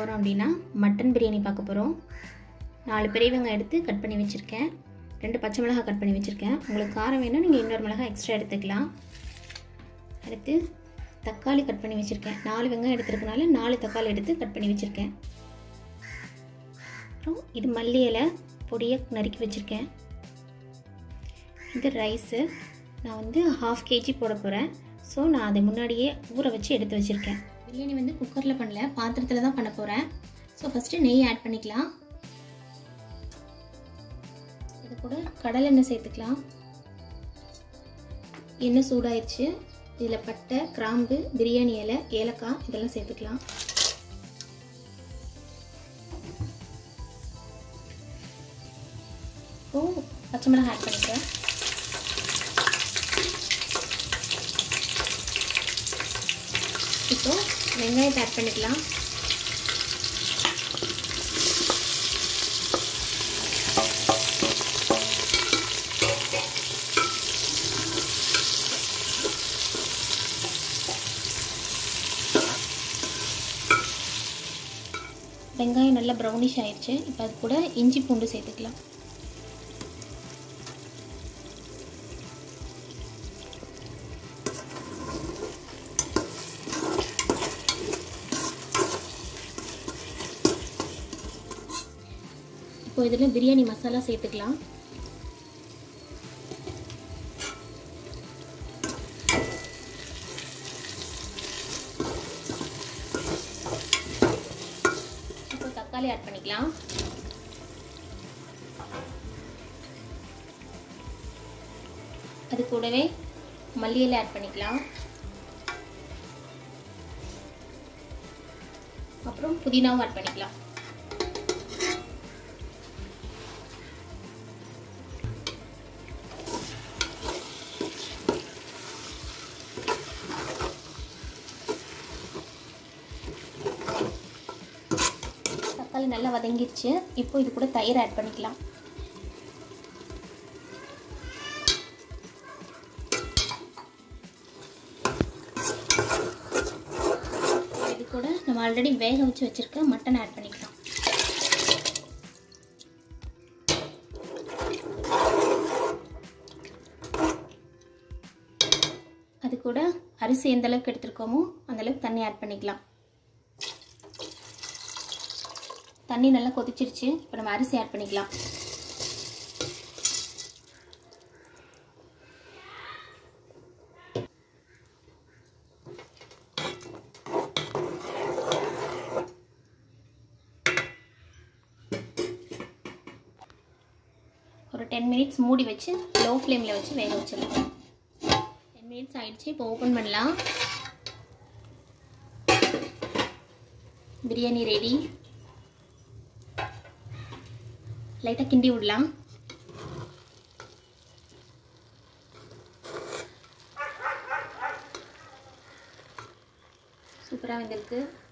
போகிறோம் அப்படின்னா மட்டன் பிரியாணி பார்க்க போகிறோம் நாலு பெரிய வெங்காயம் எடுத்து கட் பண்ணி வச்சுருக்கேன் ரெண்டு பச்சை மிளகாய் கட் பண்ணி வச்சுருக்கேன் உங்களுக்கு காரம் வேணும் நீங்கள் இன்னொரு மிளகாய் எக்ஸ்ட்ரா எடுத்துக்கலாம் அடுத்து தக்காளி கட் பண்ணி வச்சுருக்கேன் நாலு வெங்காயம் எடுத்துருக்கனால நாலு தக்காளி எடுத்து கட் பண்ணி வச்சுருக்கேன் அப்புறம் இது மல்லி இலை பொடியை நறுக்கி வச்சுருக்கேன் இது ரைஸு நான் வந்து ஹாஃப் கேஜி போட போகிறேன் ஸோ நான் அதை முன்னாடியே ஊற வச்சு எடுத்து வச்சுருக்கேன் பிரியாணி வந்து குக்கரில் பண்ணல பாத்திரத்தில் தான் பண்ண போகிறேன் ஸோ ஃபஸ்ட்டு நெய் ஆட் பண்ணிக்கலாம் இது கூட கடலெண்ணெய் சேர்த்துக்கலாம் எண்ணெய் சூடாயிடுச்சு இதில் பட்டை கிராம்பு பிரியாணி இலை ஏலக்காய் இதெல்லாம் சேர்த்துக்கலாம் இப்போ பச்சை மிளகாய் ஆட் பண்ணிக்கிறேன் இப்போ வெங்காயத்தை ஆட் பண்ணிக்கலாம் வெங்காயம் நல்லா ப்ரௌனிஷ் ஆயிடுச்சு இப்போ அது கூட இஞ்சி பூண்டு சேர்த்துக்கலாம் இப்போ இதில் பிரியாணி மசாலா சேர்த்துக்கலாம் இப்போ தக்காளி ஆட் பண்ணிக்கலாம் அது கூடவே மல்லி இலை ஆட் பண்ணிக்கலாம் அப்புறம் புதினாவும் ஆட் பண்ணிக்கலாம் தக்காளி நல்லா வதங்கிடுச்சு இப்போ இது கூட தயிர் ஆட் பண்ணிக்கலாம் இது கூட நம்ம ஆல்ரெடி வேக வச்சு வச்சுருக்க மட்டன் ஆட் பண்ணிக்கலாம் அது கூட அரிசி எந்த அளவுக்கு எடுத்துருக்கோமோ அந்த அளவுக்கு தண்ணி ஆட் பண்ணிக்கலாம் தண்ணி நல்லா கொதிச்சிருச்சு இப்போ நம்ம அரிசி ஆட் பண்ணிக்கலாம் ஒரு டென் மினிட்ஸ் மூடி வச்சு லோ ஃப்ளேமில் வச்சு வேக வச்சிடலாம் டென் மினிட்ஸ் ஆயிடுச்சு இப்போ ஓப்பன் பண்ணலாம் பிரியாணி ரெடி லைட்டாக கிண்டி விடலாம் சூப்பராக வந்திருக்கு